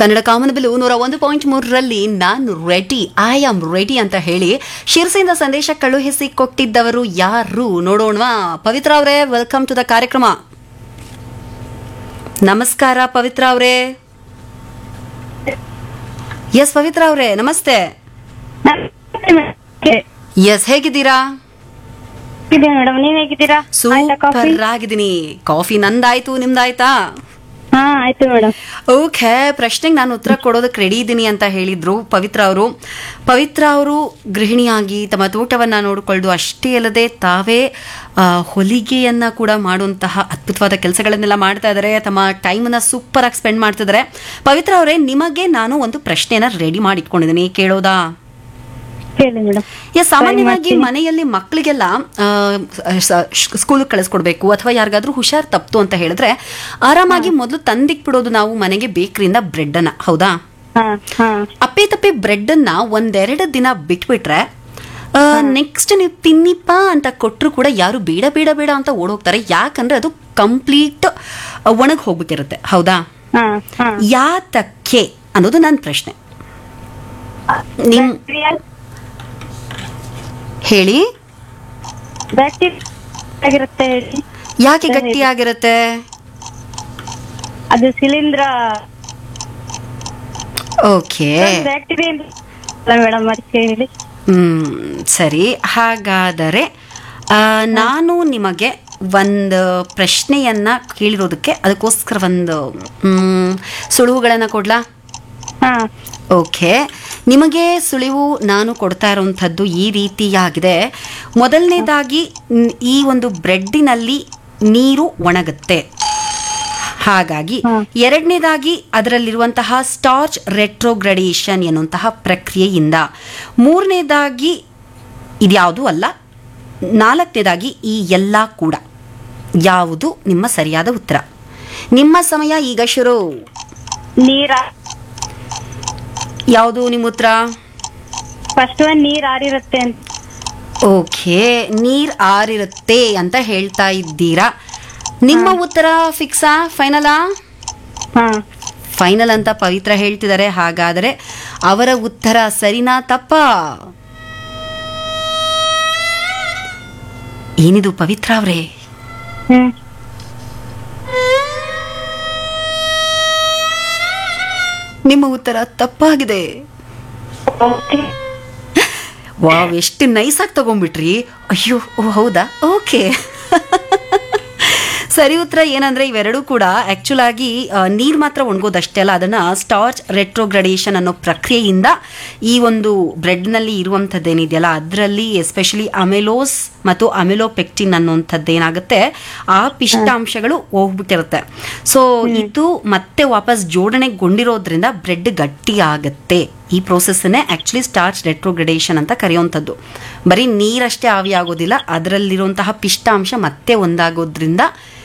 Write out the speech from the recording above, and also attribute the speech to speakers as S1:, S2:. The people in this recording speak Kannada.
S1: ಕನ್ನಡ ಕಾಮನಬಿಲು ನೂರ ಒಂದು ಪಾಯಿಂಟ್ ಮೂರರಲ್ಲಿ ನಾನು ರೆಡಿ ಐ ಆಮ್ ರೆಡಿ ಅಂತ ಹೇಳಿ ಶಿರ್ಸಿಂದ ಸಂದೇಶ ಕಳುಹಿಸಿ ಕೊಟ್ಟಿದ್ದವರು ಯಾರು ನೋಡೋಣವಾ ಪವಿತ್ರ ಅವರೇ ವೆಲ್ಕಮ್ ಟು ದ ಕಾರ್ಯಕ್ರಮ ನಮಸ್ಕಾರ ಪವಿತ್ರ ಅವರೇ ಎಸ್ ಪವಿತ್ರ ಅವರೇ ನಮಸ್ತೆ ಎಸ್ ಹೇಗಿದ್ದೀರಾ
S2: ಇದೆ ಮೇಡಮ್ ನೀವ್ ಹೇಗಿದ್ದೀರಾ ಆಯ್ತಾ ಕಾಫಿ
S1: ಸೂಪರ್ ಆಗಿದ್ದೀನಿ ಕಾಫಿ ನಂದಾಯ್ತು ನಿಮ್ದಾಯ್ತಾ
S2: ಹಾ ಆಯ್ತು ಮೇಡಮ್
S1: ಓಕೆ ಪ್ರಶ್ನೆಗೆ ನಾನು ಉತ್ತರ ಕೊಡೋದಕ್ಕೆ ರೆಡಿ ಇದ್ದೀನಿ ಅಂತ ಹೇಳಿದ್ರು ಪವಿತ್ರ ಅವರು ಪವಿತ್ರ ಅವರು ಗೃಹಿಣಿಯಾಗಿ ತಮ್ಮ ತೋಟವನ್ನ ನೋಡಿಕೊಳ್ಳೋದು ಅಷ್ಟೇ ಅಲ್ಲದೆ ತಾವೇ ಆ, ಹೊಲಿಗೆಯನ್ನ ಕೂಡ ಮಾಡುವಂತಹ ಅದ್ಭುತವಾದ ಕೆಲಸಗಳನ್ನೆಲ್ಲ ಮಾಡ್ತಾ ಇದ್ದಾರೆ ತಮ್ಮ ಟೈಮನ್ನ ಸೂಪರ್ ಆಗಿ ಸ್ಪೆಂಡ್ ಮಾಡ್ತಿದ್ದಾರೆ ಪವಿತ್ರ ಅವರೇ ನಿಮಗೆ ನಾನು ಒಂದು ಪ್ರಶ್ನೆನ ರೆಡಿ ಮಾಡಿ ಇಟ್ಕೊಂಡಿದ್ದೀನಿ ಕೇಳೋದಾ
S2: ಹೇಳಿ ಮೇಡಮ್
S1: ಎಸ್ ಸಾಮಾನ್ಯವಾಗಿ ಮನೆಯಲ್ಲಿ ಮಕ್ಕಳಿಗೆಲ್ಲ ಸ್ಕೂಲ್ ಕಳಿಸ್ಕೊಡ್ಬೇಕು ಅಥವಾ ಯಾರಿಗಾದ್ರೂ ಹುಷಾರ್ ತಪ್ತು ಅಂತ ಹೇಳಿದ್ರೆ ಆರಾಮಾಗಿ ಮೊದಲು ತಂದಿಕ್ ಬಿಡೋದು ನಾವು ಮನೆಗೆ ಬೇಕರಿಯಿಂದ ಬ್ರೆಡ್ ಅನ್ನ ಹೌದಾ
S2: ಹಾ ಹಾ
S1: ಅಪ್ಪಿ ತಪ್ಪಿ ಬ್ರೆಡ್ ಅನ್ನ ಒಂದೆರಡು ದಿನ ಬಿಟ್ಬಿಟ್ರೆ ನೆಕ್ಸ್ಟ್ ನೀವು ತಿನ್ನಿಪ್ಪ ಅಂತ ಕೊಟ್ಟರು ಕೂಡ ಯಾರು ಬೇಡ ಬೇಡ ಬೇಡ ಅಂತ ಓಡೋಗ್ತಾರೆ ಯಾಕಂದ್ರೆ ಅದು ಕಂಪ್ಲೀಟ್ ಒಣಗ್ ಹೋಗ್ಬಿಟ್ಟಿರುತ್ತೆ ಹೌದಾ
S2: ಹಾ ಹಾ
S1: ಯಾತಕ್ಕೆ ಅನ್ನೋದು ನನ್ನ ಪ್ರಶ್ನೆ ನಿಮ್ ಹೇಳಿ
S2: ಬ್ಯಾಕ್ಟೀರಿಯಾ ಆಗಿರುತ್ತೆ ಹೇಳಿ
S1: ಯಾಕೆ ಗಟ್ಟಿಯಾಗಿರುತ್ತೆ
S2: ಅದು ಶಿಲೀಂಧ್ರ
S1: ಓಕೆ
S2: ಬ್ಯಾಕ್ಟೀರಿಯಾ ಮೇಡಮ್ ಅದಕ್ಕೆ ಹೇಳಿ
S1: ಹ್ಮ್ ಸರಿ ಹಾಗಾದರೆ ಆ, ನಾನು ನಿಮಗೆ ಒಂದು ಪ್ರಶ್ನೆಯನ್ನ ಕೇಳಿರೋದಕ್ಕೆ ಅದಕ್ಕೋಸ್ಕರ ಒಂದು ಮ್, ಸುಳುವುಗಳನ್ನ ಕೊಡ್ಲಾ
S2: ಹಾ
S1: ಓಕೆ ನಿಮಗೆ ಸುಳಿವು ನಾನು ಕೊಡ್ತಾ ಇರುವಂಥದ್ದು ಈ ರೀತಿಯಾಗಿದೆ ಮೊದಲನೇದಾಗಿ ನ್- ಈ ಒಂದು ಬ್ರೆಡ್ಡಿನಲ್ಲಿ ನೀರು ಒಣಗುತ್ತೆ ಹಾಗಾಗಿ ಎರಡನೇದಾಗಿ ಅದರಲ್ಲಿರುವಂತಹ ಸ್ಟಾರ್ಚ್ ರೆಟ್ರೋಗ್ರಡೇಷನ್ ಎನ್ನುವಂತಹ ಪ್ರಕ್ರಿಯೆಯಿಂದ ಮೂರನೇದಾಗಿ ಇದ್ಯಾವುದೂ ಅಲ್ಲ ನಾಲ್ಕನೇದಾಗಿ ಈ ಎಲ್ಲ ಕೂಡ ಯಾವುದು ನಿಮ್ಮ ಸರಿಯಾದ ಉತ್ತರ ನಿಮ್ಮ ಸಮಯ ಈಗ ಶುರು
S2: ನೀರ
S1: ಯಾವುದು ನಿಮ್ಮ ಉತ್ತರ
S2: ಫಸ್ಟ್ ಒನ್ ನೀರ್ ಆರಿರುತ್ತೆ ಅಂತ
S1: ಓಕೆ ನೀರ್ ಆರಿರುತ್ತೆ ಅಂತ ಹೇಳ್ತಾ ಇದ್ದೀರಾ ನಿಮ್ಮ ಉತ್ತರ ಫಿಕ್ಸಾ ಫೈನಲಾ
S2: ಹಾ
S1: ಫೈನಲ್ ಅಂತ ಪವಿತ್ರ ಹೇಳ್ತಿದ್ದಾರೆ ಹಾಗಾದರೆ ಅವರ ಉತ್ತರ ಸರಿನಾ ತಪ್ಪಾ ಏನಿದು ಪವಿತ್ರ ಅವರೇ
S2: ಹ್ಮ್
S1: ನಿಮ್ಮ ಉತ್ತರ ತಪ್ಪಾಗಿದೆ
S2: ಓಕೆ
S1: ವಾವ್ ಎಷ್ಟು ನೈಸ್ ಆಗಿ ತಗೊಂಡ್ಬಿಟ್ರಿ ಅಯ್ಯೋ ಓ ಹೌದಾ ಓಕೆ ಸರಿ ಉತ್ತರ ಏನಂದ್ರೆ ಇವೆರಡೂ ಕೂಡ ಆಕ್ಚುಲ್ ಆಗಿ ನೀರು ಮಾತ್ರ ಒಣಗೋದಷ್ಟೇ ಅಲ್ಲ ಅದನ್ನ ಸ್ಟಾರ್ಚ್ ರೆಟ್ರೋಗ್ರಡೇಷನ್ ಅನ್ನೋ ಪ್ರಕ್ರಿಯೆಯಿಂದ ಈ ಒಂದು ಬ್ರೆಡ್ನಲ್ಲಿ ಇರುವಂಥದ್ದೇನಿದೆಯಲ್ಲ ಅದರಲ್ಲಿ ಎಸ್ಪೆಷಲಿ ಅಮೆಲೋಸ್ ಮತ್ತು ಅಮೆಲೋಪೆಕ್ಟಿನ್ ಅನ್ನುವಂಥದ್ದು ಏನಾಗುತ್ತೆ ಆ ಪಿಷ್ಟಾಂಶಗಳು ಹೋಗ್ಬಿಟ್ಟಿರುತ್ತೆ ಸೊ ಇದು ಮತ್ತೆ ವಾಪಸ್ ಜೋಡಣೆಗೊಂಡಿರೋದ್ರಿಂದ ಬ್ರೆಡ್ ಗಟ್ಟಿ ಆಗುತ್ತೆ ಈ ಪ್ರೋಸೆಸ್ಸನ್ನೇ ಆಕ್ಚುಲಿ ಸ್ಟಾರ್ಚ್ ರೆಟ್ರೋಗ್ರಡೇಷನ್ ಅಂತ ಕರೆಯುವಂಥದ್ದು ಬರೀ ನೀರಷ್ಟೇ ಆವಿ ಆಗೋದಿಲ್ಲ ಅದರಲ್ಲಿರುವಂತಹ ಪಿಷ್ಟಾಂಶ ಮತ್ತೆ ಒಂದಾಗೋದ್ರಿಂದ